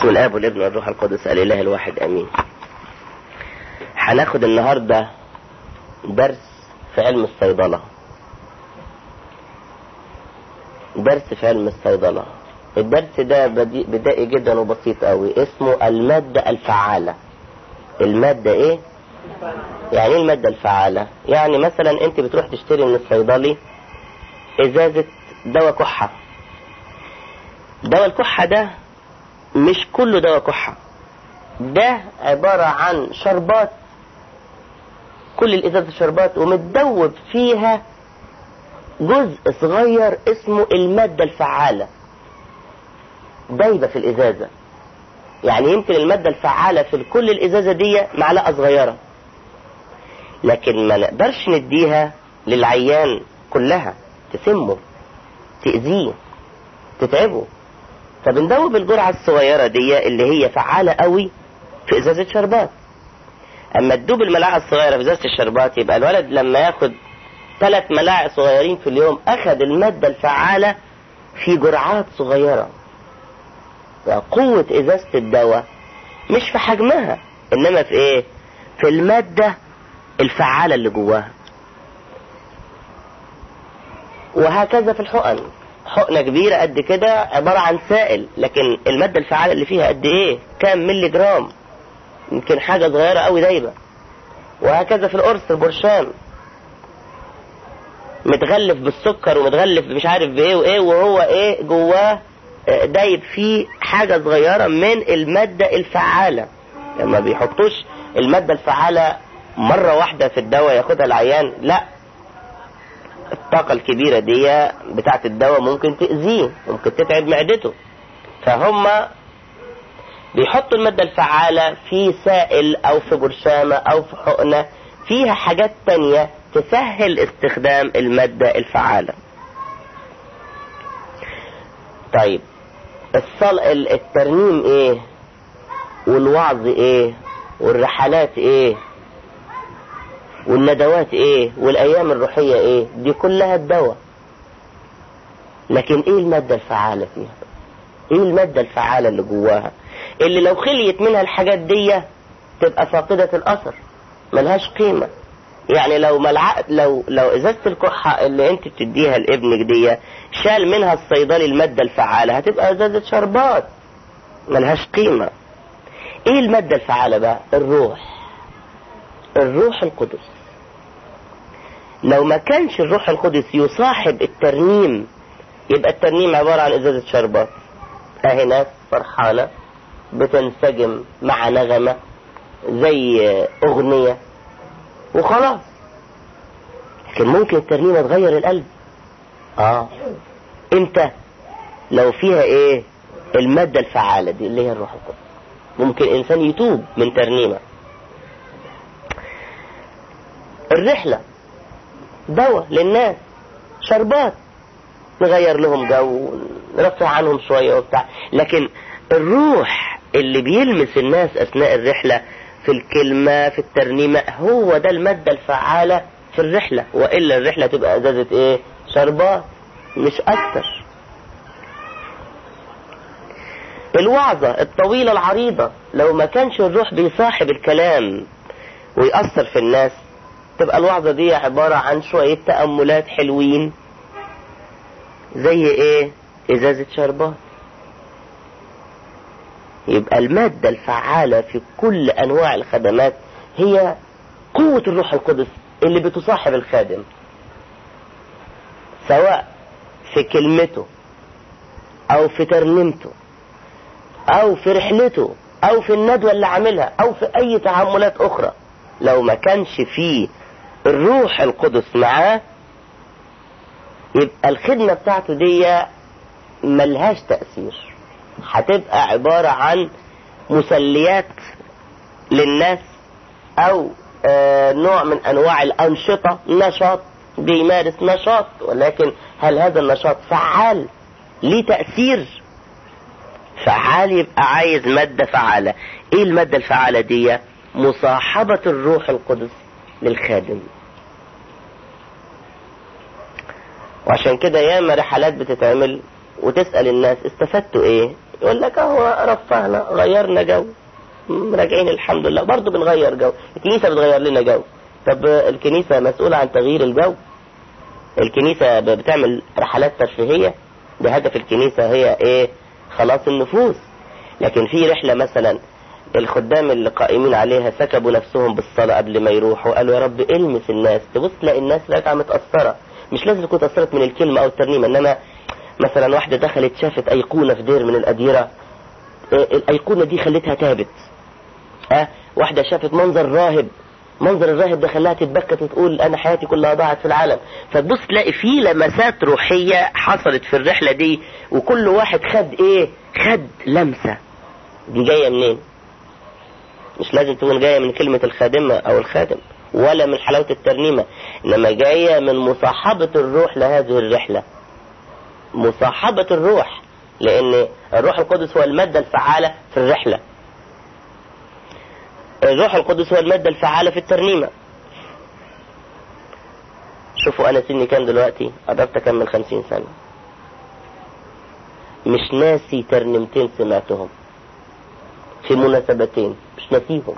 باسم الاب والابن والروح القدس الاله الواحد امين هناخد النهارده درس في علم الصيدله درس في علم الصيدله الدرس ده بدي- بدائي جدا وبسيط قوي اسمه الماده الفعاله الماده ايه يعني ايه الماده الفعاله يعني مثلا انت بتروح تشتري من الصيدلي ازازه دواء كحه دواء الكحه ده مش كله دواء كحة ده عبارة عن شربات كل الإزازة شربات ومتدوب فيها جزء صغير اسمه المادة الفعالة دايبة في الإزازة يعني يمكن المادة الفعالة في كل الإزازة دي معلقة صغيرة لكن ما نقدرش نديها للعيان كلها تسمه تأذيه تتعبه فبندوب الجرعة الصغيرة دي اللي هي فعالة قوي في ازازة شربات اما تدوب الملاعق الصغيرة في ازازة الشربات يبقى الولد لما ياخد ثلاث ملاعق صغيرين في اليوم اخذ المادة الفعالة في جرعات صغيرة قوة ازازة الدواء مش في حجمها انما في ايه في المادة الفعالة اللي جواها وهكذا في الحقن حقنة كبيرة قد كده عبارة عن سائل لكن المادة الفعالة اللي فيها قد ايه كام ملي جرام يمكن حاجة صغيرة قوي دايبة وهكذا في القرص البرشام متغلف بالسكر ومتغلف مش عارف بايه وايه وهو ايه جواه آه، دايب فيه حاجة صغيرة من المادة الفعالة لما بيحطوش المادة الفعالة مرة واحدة في الدواء ياخدها العيان لا الطاقة الكبيرة دي بتاعت الدواء ممكن تأذيه ممكن تتعب معدته فهم بيحطوا المادة الفعالة في سائل أو في برشامة أو في حقنة فيها حاجات تانية تسهل استخدام المادة الفعالة طيب الصل... ال- الترنيم ايه والوعظ ايه والرحلات ايه والندوات ايه والايام الروحية ايه دي كلها الدواء لكن ايه المادة الفعالة فيها ايه المادة الفعالة اللي جواها اللي لو خليت منها الحاجات دي تبقى فاقدة الاثر ملهاش قيمة يعني لو ملعق لو لو ازازة الكحة اللي انت بتديها لابنك دي شال منها الصيدلي المادة الفعالة هتبقى ازازة شربات ملهاش قيمة ايه المادة الفعالة بقى الروح الروح القدس لو ما كانش الروح القدس يصاحب الترنيم يبقى الترنيم عبارة عن ازازة شربات اهي ناس فرحانة بتنسجم مع نغمة زي اغنية وخلاص لكن ممكن الترنيمة تغير القلب اه امتى لو فيها ايه المادة الفعالة دي اللي هي الروح القدس ممكن انسان يتوب من ترنيمة الرحلة دواء للناس شربات نغير لهم جو نرفع عنهم شوية وبتاع لكن الروح اللي بيلمس الناس أثناء الرحلة في الكلمة في الترنيمة هو ده المادة الفعالة في الرحلة وإلا الرحلة تبقى أزازة إيه شربات مش أكتر الوعظة الطويلة العريضة لو ما كانش الروح بيصاحب الكلام ويأثر في الناس تبقى الوعظة دي عبارة عن شوية تأملات حلوين زي ايه ازازة شربات يبقى المادة الفعالة في كل انواع الخدمات هي قوة الروح القدس اللي بتصاحب الخادم سواء في كلمته او في ترنيمته او في رحلته او في الندوة اللي عاملها او في اي تعاملات اخرى لو ما كانش فيه الروح القدس معاه يبقى الخدمة بتاعته دي ملهاش تأثير هتبقى عبارة عن مسليات للناس او آه نوع من انواع الانشطة نشاط بيمارس نشاط ولكن هل هذا النشاط فعال ليه تأثير فعال يبقى عايز مادة فعالة ايه المادة الفعالة دي مصاحبة الروح القدس للخادم وعشان كده ياما رحلات بتتعمل وتسأل الناس استفدتوا ايه يقول لك اهو رفهنا غيرنا جو راجعين الحمد لله برضه بنغير جو الكنيسة بتغير لنا جو طب الكنيسة مسؤولة عن تغيير الجو الكنيسة بتعمل رحلات ترفيهية بهدف الكنيسة هي ايه خلاص النفوس لكن في رحلة مثلا الخدام اللي قائمين عليها سكبوا نفسهم بالصلاة قبل ما يروحوا قالوا يا رب المس الناس تبص تلاقي الناس راجعة متأثرة مش لازم تكون تأثرت من الكلمة أو الترنيمة إنما مثلا واحدة دخلت شافت أيقونة في دير من الأديرة الأيقونة دي خلتها تابت ها واحدة شافت منظر راهب منظر الراهب ده خلاها تتبكت وتقول انا حياتي كلها ضاعت في العالم فتبص تلاقي في لمسات روحية حصلت في الرحلة دي وكل واحد خد ايه خد لمسة دي جاية منين مش لازم تكون جاية من كلمة الخادمة او الخادم ولا من حلاوة الترنيمة انما جاية من مصاحبة الروح لهذه الرحلة مصاحبة الروح لان الروح القدس هو المادة الفعالة في الرحلة الروح القدس هو المادة الفعالة في الترنيمة شوفوا انا سني كام دلوقتي قدرت اكمل خمسين سنة مش ناسي ترنيمتين سمعتهم في مناسبتين مش ناسيهم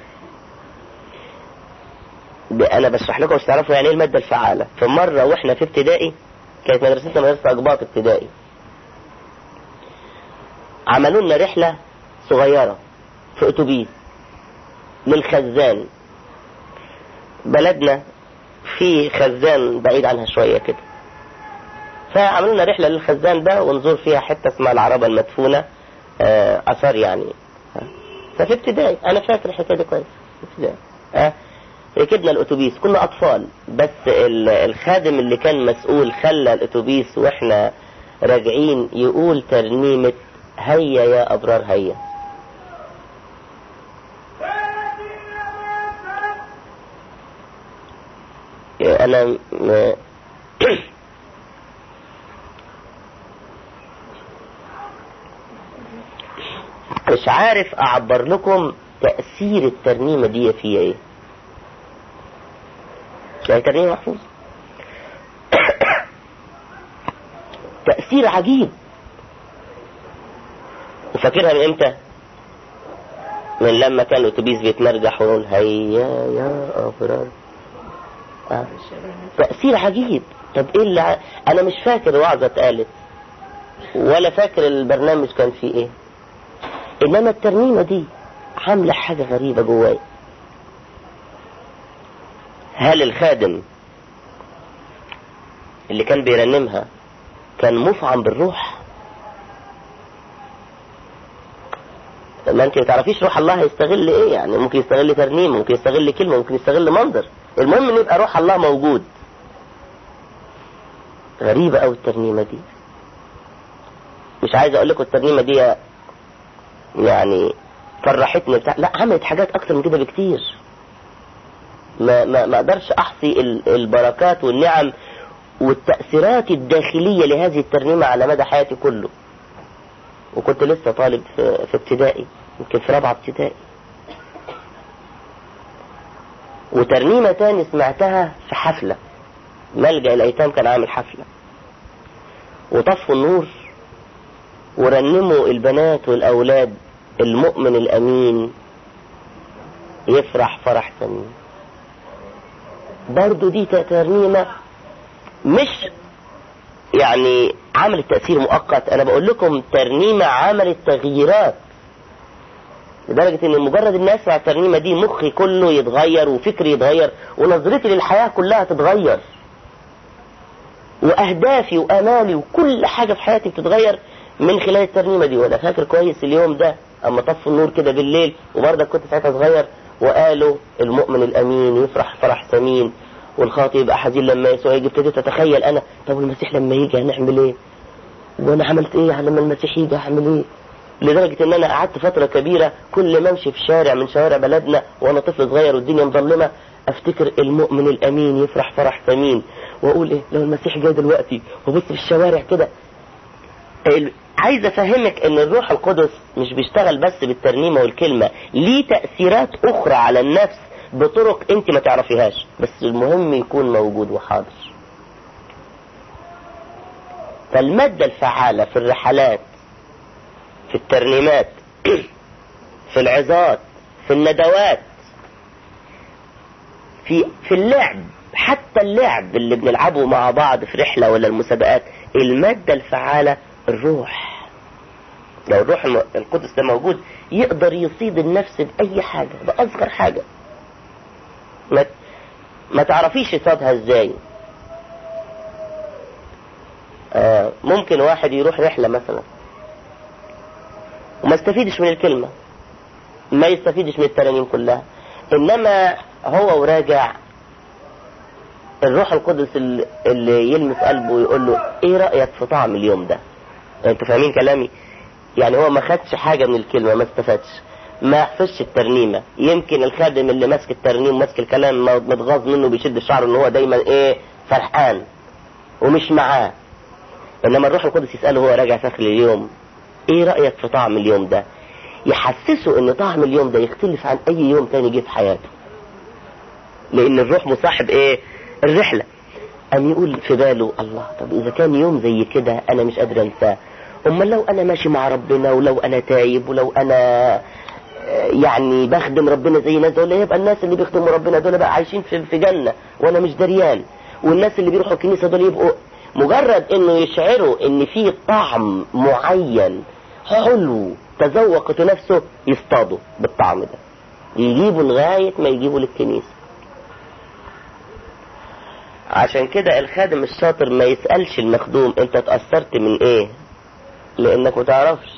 انا بشرح لكم مش تعرفوا يعني ايه المادة الفعالة فمرة واحنا في ابتدائي كانت مدرستنا مدرسة اقباط ابتدائي عملوا لنا رحلة صغيرة في اتوبيس للخزان بلدنا في خزان بعيد عنها شوية كده فعملوا لنا رحلة للخزان ده ونزور فيها حتة اسمها العربة المدفونة أثر يعني ففي ابتدائي أنا فاكر الحكاية دي كويس في ابتدائي أه ركبنا الأتوبيس كنا أطفال بس الخادم اللي كان مسؤول خلى الأتوبيس وإحنا راجعين يقول ترنيمة هيا يا أبرار هيا انا م... مش عارف اعبر لكم تأثير الترنيمة دي فيها ايه شايف ترنيمة محفوظ تأثير عجيب وفاكرها من امتى من لما كان الاتوبيس بيتمرجح ويقول هيا يا ابرار آه. تأثير عجيب طب ايه اللي ع... انا مش فاكر وعظة اتقالت ولا فاكر البرنامج كان فيه ايه انما الترنيمة دي عاملة حاجة غريبة جواي هل الخادم اللي كان بيرنمها كان مفعم بالروح ما انت ما تعرفيش روح الله هيستغل ايه يعني ممكن يستغل ترنيم ممكن يستغل كلمة ممكن يستغل منظر المهم ان يبقى روح الله موجود غريبة قوي الترنيمة دي مش عايز اقول لكم الترنيمة دي يعني فرحتني بتاع لا عملت حاجات اكتر من كده بكتير ما ما ما اقدرش احصي البركات والنعم والتأثيرات الداخلية لهذه الترنيمة على مدى حياتي كله وكنت لسه طالب في, في ابتدائي يمكن في رابعة ابتدائي وترنيمة تاني سمعتها في حفلة ملجأ الأيتام كان عامل حفلة وطفوا النور ورنموا البنات والأولاد المؤمن الأمين يفرح فرح ثمين برضو دي ترنيمة مش يعني عملت تأثير مؤقت أنا بقول لكم ترنيمة عملت تغييرات لدرجة ان مجرد ان اسمع الترنيمة دي مخي كله يتغير وفكري يتغير ونظرتي للحياة كلها تتغير واهدافي وامالي وكل حاجة في حياتي بتتغير من خلال الترنيمة دي وانا فاكر كويس اليوم ده اما طفوا النور كده بالليل وبرضك كنت ساعتها صغير وقالوا المؤمن الامين يفرح فرح ثمين والخاطئ يبقى حزين لما يسوع يجي ابتديت اتخيل انا طب المسيح لما يجي هنعمل ايه وانا عملت ايه لما المسيح يجي هعمل ايه لدرجة ان انا قعدت فترة كبيرة كل ما امشي في شارع من شوارع بلدنا وانا طفل صغير والدنيا مظلمة افتكر المؤمن الامين يفرح فرح ثمين واقول ايه لو المسيح جاي دلوقتي وبص في الشوارع كده عايز افهمك ان الروح القدس مش بيشتغل بس بالترنيمة والكلمة ليه تأثيرات اخرى على النفس بطرق انت ما تعرفيهاش بس المهم يكون موجود وحاضر فالمادة الفعالة في الرحلات في الترنيمات في العظات في الندوات في في اللعب حتى اللعب اللي بنلعبه مع بعض في رحلة ولا المسابقات المادة الفعالة الروح لو الروح القدس ده موجود يقدر يصيد النفس بأي حاجة بأصغر حاجة ما, ما تعرفيش يصادها ازاي آه ممكن واحد يروح رحلة مثلا وما يستفيدش من الكلمة ما يستفيدش من الترانيم كلها انما هو وراجع الروح القدس اللي يلمس قلبه ويقول له ايه رأيك في طعم اليوم ده انتوا فاهمين كلامي يعني هو ما خدش حاجة من الكلمة ما استفادش ما حفظش الترنيمة يمكن الخادم اللي ماسك الترنيم ماسك الكلام متغاظ منه بيشد الشعر ان هو دايما ايه فرحان ومش معاه انما الروح القدس يسأله هو راجع في اخر اليوم ايه رأيك في طعم اليوم ده يحسسه ان طعم اليوم ده يختلف عن اي يوم تاني جه في حياته لان الروح مصاحب ايه الرحلة أم يقول في باله الله طب إذا كان يوم زي كده أنا مش قادر أنساه أمال لو أنا ماشي مع ربنا ولو أنا تايب ولو أنا يعني بخدم ربنا زي الناس دول يبقى الناس اللي بيخدموا ربنا دول بقى عايشين في في جنة وأنا مش دريان والناس اللي بيروحوا الكنيسة دول يبقوا مجرد إنه يشعروا إن في طعم معين حلو تذوقته نفسه يصطادوا بالطعم ده يجيبوا لغاية ما يجيبوا للكنيسة عشان كده الخادم الشاطر ما يسألش المخدوم انت اتأثرت من ايه لانك ما تعرفش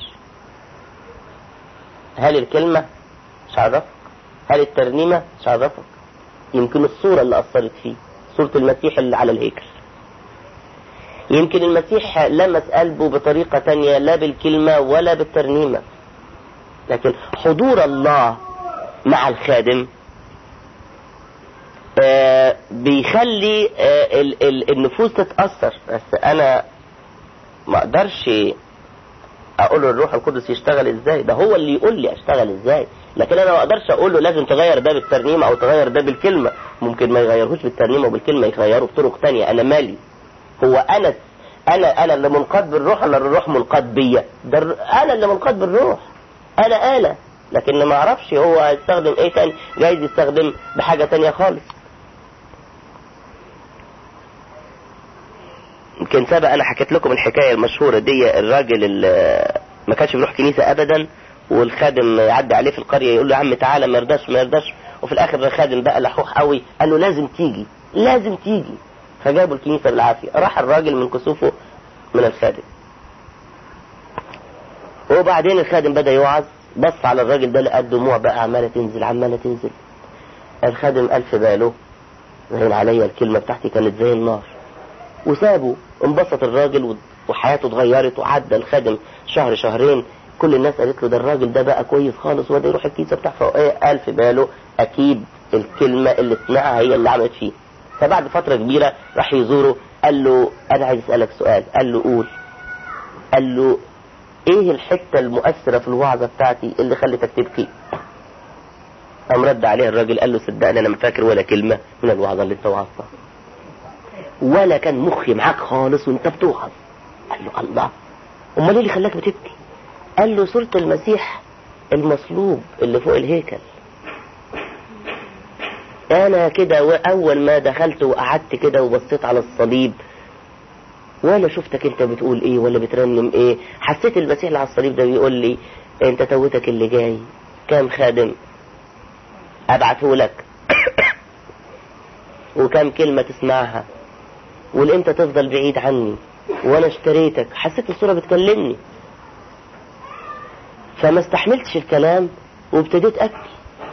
هل الكلمة مش عرفك هل الترنيمة مش عرفك يمكن الصورة اللي أثرت فيه صورة المسيح اللي على الهيكل يمكن المسيح لمس قلبه بطريقة تانية لا بالكلمة ولا بالترنيمة لكن حضور الله مع الخادم آه بيخلي آه ال ال النفوس تتأثر بس انا ما اقدرش اقول له الروح القدس يشتغل ازاي ده هو اللي يقول لي اشتغل ازاي لكن انا ما اقدرش اقول له لازم تغير ده بالترنيمه او تغير ده بالكلمه ممكن ما يغيرهوش بالترنيمه وبالكلمه يغيره بطرق تانية انا مالي هو انا انا انا اللي منقاد بالروح ولا الروح منقاد بيا ده انا اللي منقاد بالروح انا آلة لكن ما اعرفش هو هيستخدم ايه تاني جايز يستخدم بحاجة تانية خالص يمكن سبق انا حكيت لكم الحكاية المشهورة دي الراجل اللي ما كانش بيروح كنيسة ابدا والخادم يعدي عليه في القرية يقول له يا عم تعالى ما يرضاش ما يرضاش وفي الاخر الخادم بقى لحوح قوي قال له لازم تيجي لازم تيجي فجابوا الكنيسة بالعافية راح الراجل من كسوفه من الخادم وبعدين الخادم بدأ يوعظ بص على الراجل ده لقى الدموع بقى عمالة تنزل عمالة تنزل الخادم قال في باله زين عليا الكلمة بتاعتي كانت زي النار وسابه انبسط الراجل وحياته اتغيرت وعدى الخادم شهر شهرين كل الناس قالت له ده الراجل ده بقى كويس خالص وده يروح الكنيسة بتاعته ايه قال في باله اكيد الكلمة اللي سمعها هي اللي عملت فيه فبعد فترة كبيرة راح يزوره قال له انا عايز اسألك سؤال قال له قول قال له ايه الحتة المؤثرة في الوعظة بتاعتي اللي خلتك تبكي قام رد عليه الراجل قال له صدقني انا ما فاكر ولا كلمة من الوعظة اللي انت وعظتها ولا كان مخي معاك خالص وانت بتوعظ قال له الله امال ايه اللي خلاك بتبكي قال له صورة المسيح المصلوب اللي فوق الهيكل انا كده اول ما دخلت وقعدت كده وبصيت على الصليب ولا شفتك انت بتقول ايه ولا بترنم ايه حسيت المسيح اللي على الصليب ده بيقول لي انت توتك اللي جاي كام خادم ابعته لك وكام كلمة تسمعها والامتى تفضل بعيد عني وانا اشتريتك حسيت الصورة بتكلمني فما استحملتش الكلام وابتديت ابكي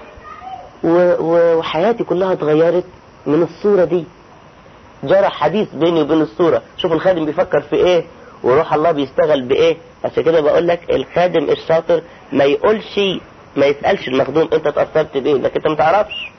وحياتي كلها اتغيرت من الصورة دي جرى حديث بيني وبين الصورة شوف الخادم بيفكر في ايه وروح الله بيشتغل بايه عشان كده بقول لك الخادم الشاطر ما يقولش ما يسألش المخدوم انت اتأثرت بايه لكن انت ما تعرفش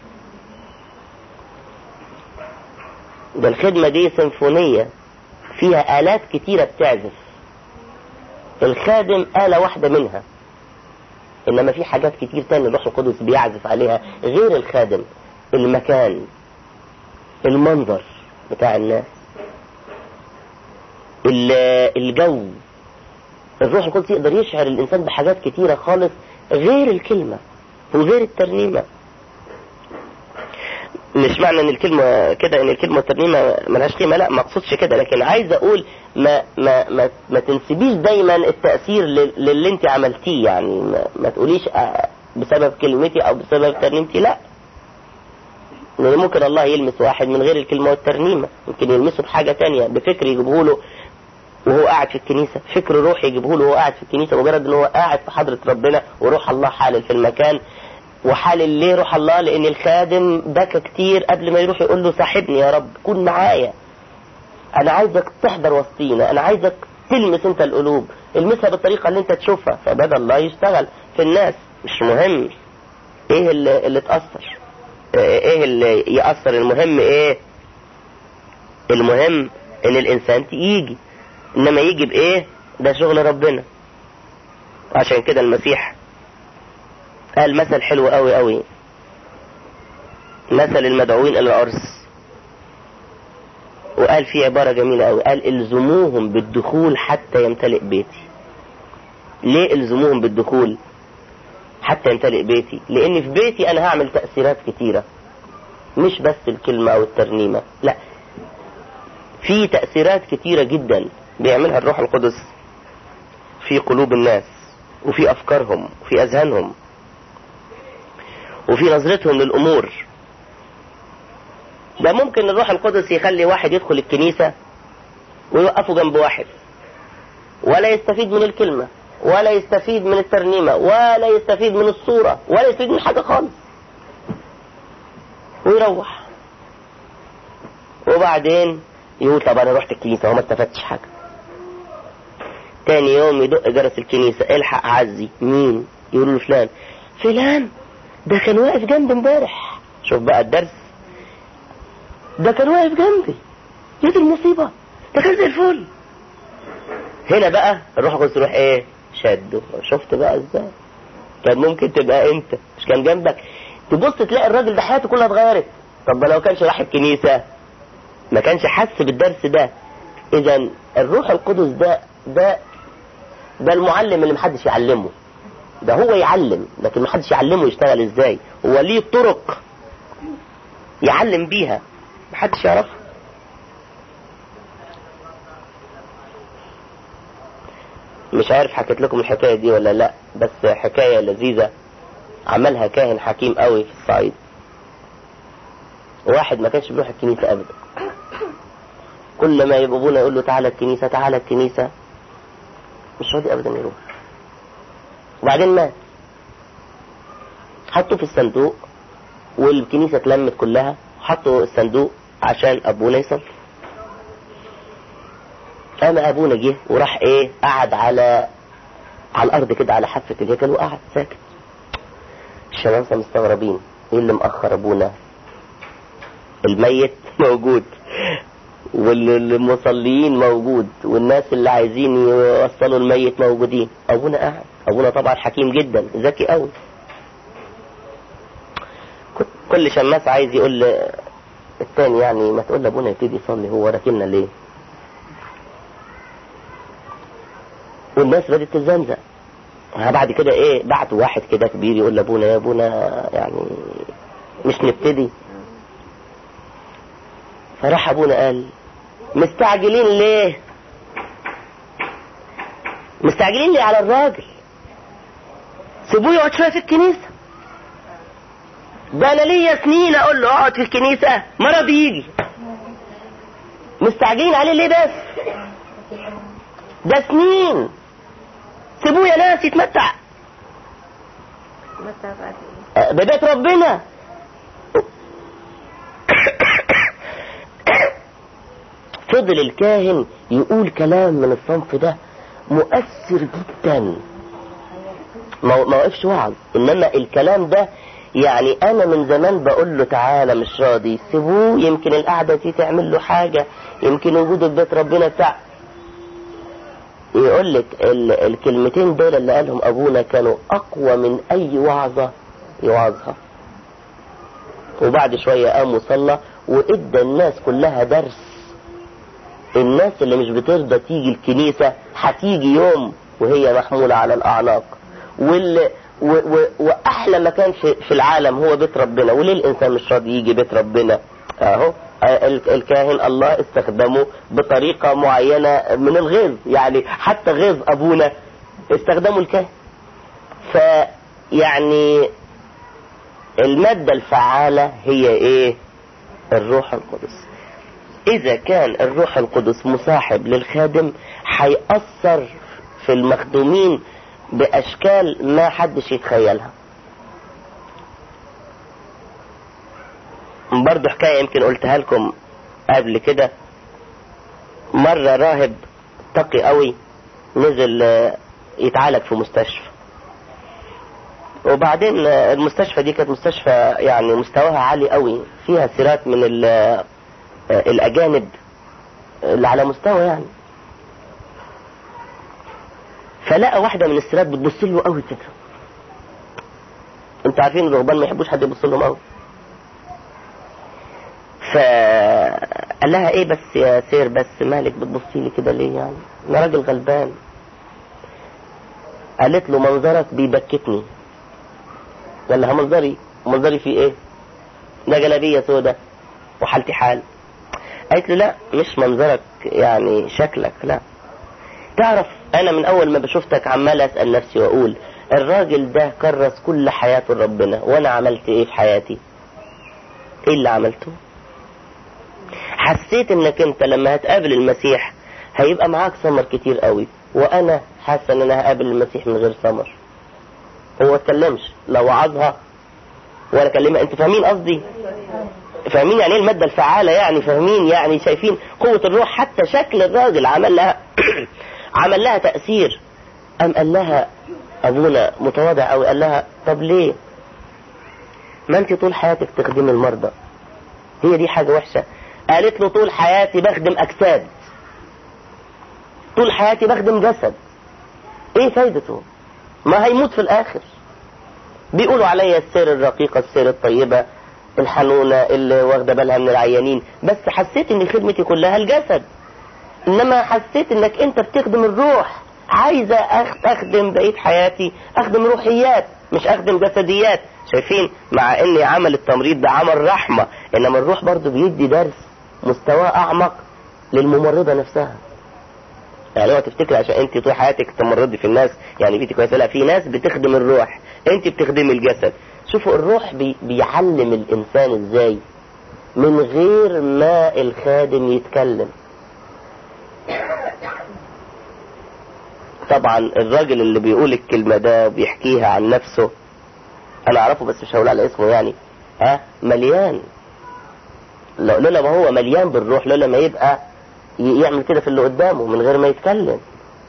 ده الخدمة دي سيمفونية فيها آلات كتيرة بتعزف الخادم آلة واحدة منها إنما في حاجات كتير تاني الروح القدس بيعزف عليها غير الخادم المكان المنظر بتاع الناس الجو الروح القدس يقدر يشعر الإنسان بحاجات كتيرة خالص غير الكلمة وغير الترنيمة مش معنى ان الكلمة كده ان الكلمة والترنيمة ملهاش قيمة لا ما اقصدش كده لكن عايز اقول ما ما ما, ما تنسبيش دايما التأثير للي انت عملتيه يعني ما, ما تقوليش بسبب كلمتي او بسبب ترنيمتي لا لان ممكن الله يلمس واحد من غير الكلمة والترنيمة ممكن يلمسه بحاجة تانية بفكر يجيبه له وهو قاعد في الكنيسة فكر روحي يجيبه له وهو قاعد في الكنيسة مجرد ان هو قاعد في حضرة ربنا وروح الله حالل في المكان وحالل ليه روح الله لان الخادم بكى كتير قبل ما يروح يقول له صاحبني يا رب كون معايا انا عايزك تحضر وسطينا انا عايزك تلمس انت القلوب المسها بالطريقة اللي انت تشوفها فبدأ الله يشتغل في الناس مش مهم ايه اللي, اللي تأثر ايه اللي يأثر المهم ايه المهم ان الانسان يجي انما يجي بايه ده شغل ربنا عشان كده المسيح قال مثل حلو قوي قوي مثل المدعوين الى العرس وقال فيه عبارة جميلة قوي قال الزموهم بالدخول حتى يمتلئ بيتي ليه الزموهم بالدخول حتى يمتلئ بيتي لان في بيتي انا هعمل تأثيرات كتيرة مش بس الكلمة او الترنيمة لا في تأثيرات كتيرة جدا بيعملها الروح القدس في قلوب الناس وفي افكارهم وفي اذهانهم وفي نظرتهم للامور ده ممكن الروح القدس يخلي واحد يدخل الكنيسة ويوقفه جنب واحد ولا يستفيد من الكلمة ولا يستفيد من الترنيمة ولا يستفيد من الصورة ولا يستفيد من حاجة خالص ويروح وبعدين يقول طب انا رحت الكنيسة وما استفدتش حاجة تاني يوم يدق جرس الكنيسة الحق عزي مين يقولوا له فلان فلان ده كان واقف جنبي امبارح شوف بقى الدرس ده كان واقف جنبي يد المصيبة ده كان زي الفل هنا بقى الروح القدس يروح ايه شده شفت بقى ازاي كان ممكن تبقى انت مش كان جنبك تبص تلاقي الراجل ده حياته كلها اتغيرت طب لو كانش راح الكنيسة ما كانش حس بالدرس ده اذا الروح القدس ده ده ده المعلم اللي محدش يعلمه ده هو يعلم لكن محدش يعلمه يشتغل ازاي هو ليه طرق يعلم بيها محدش يعرفها مش عارف حكيت لكم الحكاية دي ولا لا بس حكاية لذيذة عملها كاهن حكيم قوي في الصعيد واحد ما كانش بيروح الكنيسة ابدا كل ما يبقى ابونا يقول له تعالى الكنيسة تعالى الكنيسة مش راضي ابدا يروح وبعدين مات حطه في الصندوق والكنيسة اتلمت كلها حطوا الصندوق عشان ابونا يصلي قام ابونا جه وراح ايه قعد على على الارض كده على حافة الهيكل وقعد ساكت الشمامسة مستغربين ايه اللي مأخر ابونا الميت موجود والمصلين موجود والناس اللي عايزين يوصلوا الميت موجودين ابونا قاعد ابونا طبعا حكيم جدا ذكي قوي كل شماس عايز يقول الثاني يعني ما تقول لابونا يبتدي يصلي هو راكلنا ليه والناس بدأت تتزنزق بعد كده ايه بعتوا واحد كده كبير يقول لابونا يا ابونا يعني مش نبتدي فراح ابونا قال مستعجلين ليه مستعجلين ليه على الراجل سيبوه يقعد شويه في الكنيسه ده انا ليا سنين اقول له اقعد في الكنيسه ما راضي يجي مستعجلين عليه ليه بس ده سنين سيبوه يا ناس يتمتع ببيت ربنا فضل الكاهن يقول كلام من الصنف ده مؤثر جدا ما وقفش وعظ انما الكلام ده يعني انا من زمان بقول له تعالى مش راضي سيبوه يمكن القعده دي تعمل له حاجه يمكن وجوده في بيت ربنا بتاع يقول لك الكلمتين دول اللي قالهم ابونا كانوا اقوى من اي وعظه يوعظها وبعد شويه قام وصلى وادى الناس كلها درس الناس اللي مش بترضى تيجي الكنيسة هتيجي يوم وهي محمولة على الأعناق واللي و و وأحلى مكان في, في العالم هو بيت ربنا وليه الإنسان مش راضي يجي بيت ربنا أهو الكاهن الله استخدمه بطريقة معينة من الغيظ يعني حتى غيظ أبونا استخدموا الكاهن فيعني المادة الفعالة هي ايه الروح القدس اذا كان الروح القدس مصاحب للخادم هيأثر في المخدومين باشكال ما حدش يتخيلها برضو حكاية يمكن قلتها لكم قبل كده مرة راهب تقي قوي نزل يتعالج في مستشفى وبعدين المستشفى دي كانت مستشفى يعني مستواها عالي قوي فيها سيرات من الاجانب اللي على مستوى يعني فلقى واحده من السيرات بتبص له قوي كده انتوا عارفين الرهبان ما يحبوش حد يبص لهم قوي فقال لها ايه بس يا سير بس مالك بتبصي لي كده ليه يعني انا راجل غلبان قالت له منظرك بيبكتني قال لها منظري منظري في ايه ده جلابيه سودة وحالتي حال قالت له لا مش منظرك يعني شكلك لا تعرف انا من اول ما بشوفتك عمال اسال نفسي واقول الراجل ده كرس كل حياته لربنا وانا عملت ايه في حياتي ايه اللي عملته حسيت انك انت لما هتقابل المسيح هيبقى معاك ثمر كتير قوي وانا حاسه ان انا هقابل المسيح من غير ثمر هو اتكلمش لا وعظها ولا كلمها انتوا فاهمين قصدي فاهمين يعني ايه الماده الفعاله يعني فاهمين يعني شايفين قوه الروح حتى شكل الراجل عمل لها عمل لها تاثير ام قال لها ابونا متواضع قوي قال لها طب ليه ما انت طول حياتك تخدمي المرضى هي دي حاجه وحشه قالت له طول حياتي بخدم اجساد طول حياتي بخدم جسد ايه فايدته ما هيموت في الاخر بيقولوا عليا السير الرقيقة السير الطيبة الحنونة اللي واخدة بالها من العيانين بس حسيت ان خدمتي كلها الجسد انما حسيت انك انت بتخدم الروح عايزة اخدم بقية حياتي اخدم روحيات مش اخدم جسديات شايفين مع ان عمل التمريض ده عمل رحمة انما الروح برضو بيدي درس مستواه اعمق للممرضة نفسها يعني هو تفتكر عشان انت طول حياتك تمرضي في الناس يعني بيتي كويسه لا في ناس بتخدم الروح انت بتخدمي الجسد شوفوا الروح بي بيعلم الانسان ازاي من غير ما الخادم يتكلم طبعا الراجل اللي بيقول الكلمه ده بيحكيها عن نفسه انا اعرفه بس مش هقول على اسمه يعني ها مليان لولا ما هو مليان بالروح لولا ما يبقى يعمل كده في اللي قدامه من غير ما يتكلم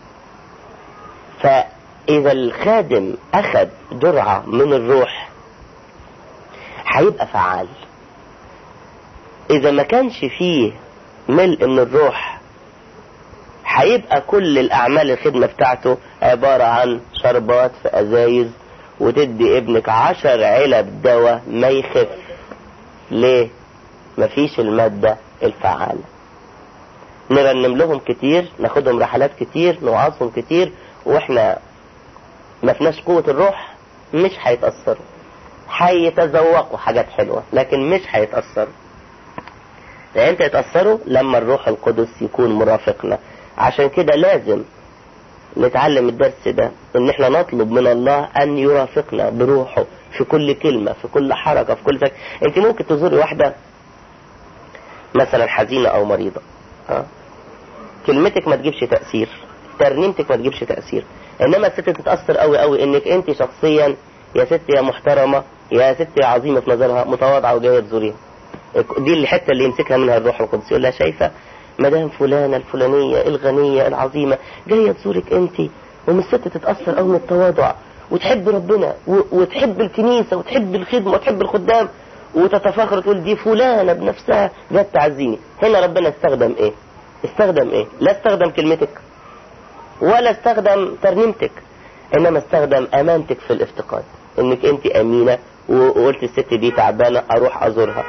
فإذا الخادم أخذ جرعة من الروح هيبقى فعال إذا ما كانش فيه ملء من الروح هيبقى كل الأعمال الخدمة بتاعته عبارة عن شربات في أزايز وتدي ابنك عشر علب دواء ما يخف ليه مفيش المادة الفعالة نرنم لهم كتير ناخدهم رحلات كتير نوعظهم كتير واحنا ما فيناش قوة الروح مش هيتأثروا هيتذوقوا حاجات حلوة لكن مش هيتأثروا يعني امتى يتأثروا لما الروح القدس يكون مرافقنا عشان كده لازم نتعلم الدرس ده ان احنا نطلب من الله ان يرافقنا بروحه في كل كلمة في كل حركة في كل فك... انت ممكن تزوري واحدة مثلا حزينة او مريضة ها كلمتك ما تجيبش تأثير ترنيمتك ما تجيبش تأثير انما الست تتأثر قوي قوي انك انت شخصيا يا ست يا محترمة يا ست يا عظيمة في نظرها متواضعة وجاية تزوريها دي الحتة اللي يمسكها منها الروح القدس يقول لها شايفة مدام فلانة الفلانية الغنية العظيمة جاية تزورك انت ومن الست تتأثر قوي من التواضع وتحب ربنا وتحب الكنيسة وتحب الخدمة وتحب الخدام وتتفاخر تقول دي فلانة بنفسها جت تعزيني هنا ربنا استخدم ايه استخدم ايه لا استخدم كلمتك ولا استخدم ترنيمتك انما استخدم امانتك في الافتقاد انك انت امينة وقلت الست دي تعبانة اروح ازورها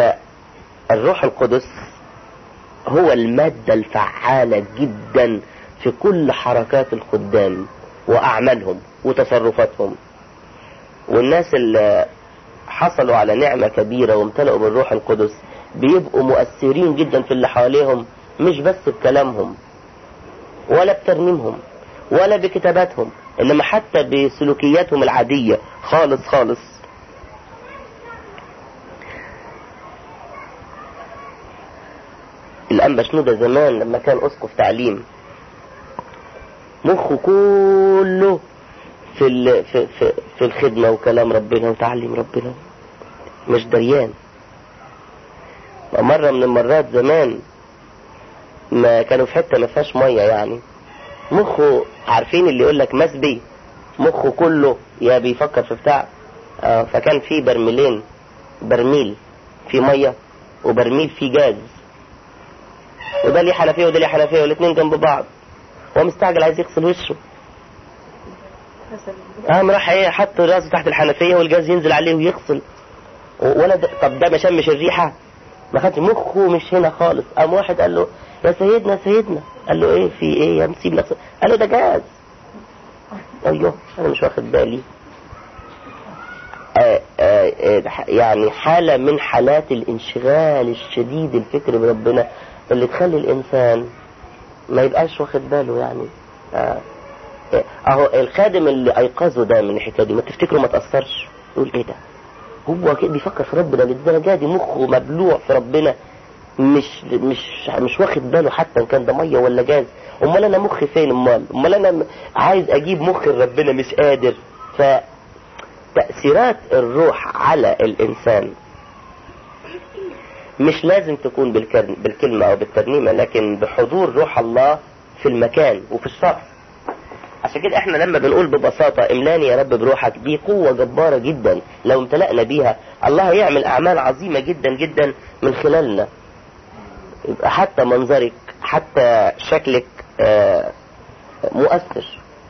فالروح القدس هو المادة الفعالة جدا في كل حركات الخدام وأعمالهم وتصرفاتهم والناس اللي حصلوا على نعمة كبيرة وامتلأوا بالروح القدس بيبقوا مؤثرين جدا في اللي حواليهم مش بس بكلامهم ولا بترنيمهم ولا بكتاباتهم انما حتى بسلوكياتهم العادية خالص خالص الأنبا شنودة زمان لما كان أسقف تعليم مخه كله في ال... في, في في الخدمة وكلام ربنا وتعليم ربنا مش دريان مرة من المرات زمان ما كانوا في حتة ما فيهاش مية يعني مخه عارفين اللي يقول لك مسبي مخه كله يا بيفكر في بتاع آه فكان في برميلين برميل في مية وبرميل فيه جاز وده ليه حنفية وده ليه حنفية والاثنين جنب بعض هو مستعجل عايز يغسل وشه قام راح ايه حط راسه تحت الحنفية والجاز ينزل عليه ويغسل ولا ده طب ده ما شمش الريحة ما خدش مخه مش هنا خالص قام واحد قال له يا سيدنا يا سيدنا قال له ايه في ايه يا مسيب نفسك قال له ده جاز ايوه انا مش واخد بالي آآ آآ يعني حالة من حالات الانشغال الشديد الفكر بربنا اللي تخلي الانسان ما يبقاش واخد باله يعني اهو الخادم اللي ايقظه ده من الحكايه دي ما تفتكروا ما تاثرش يقول ايه ده هو كده بيفكر في ربنا للدرجه دي مخه مبلوع في ربنا مش مش مش واخد باله حتى ان كان ده ميه ولا جاز امال انا مخي فين امال امال انا عايز اجيب مخي لربنا مش قادر ف تأثيرات الروح على الإنسان مش لازم تكون بالكلمة أو بالترنيمة لكن بحضور روح الله في المكان وفي الشخص عشان كده احنا لما بنقول ببساطة املاني يا رب بروحك دي قوة جبارة جدا لو امتلأنا بيها الله يعمل اعمال عظيمة جدا جدا من خلالنا يبقى حتى منظرك حتى شكلك مؤثر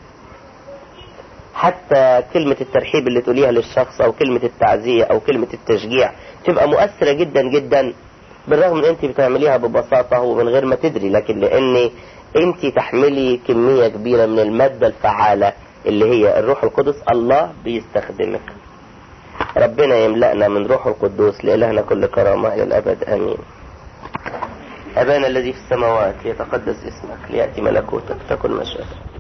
حتى كلمة الترحيب اللي تقوليها للشخص او كلمة التعزية او كلمة التشجيع تبقى مؤثرة جدا جدا بالرغم ان انت بتعمليها ببساطة ومن غير ما تدري لكن لان انت تحملي كمية كبيرة من المادة الفعالة اللي هي الروح القدس الله بيستخدمك ربنا يملأنا من روح القدوس لإلهنا كل كرامة إلى الأبد آمين أبانا الذي في السماوات يتقدس اسمك ليأتي ملكوتك تكن مشيئتك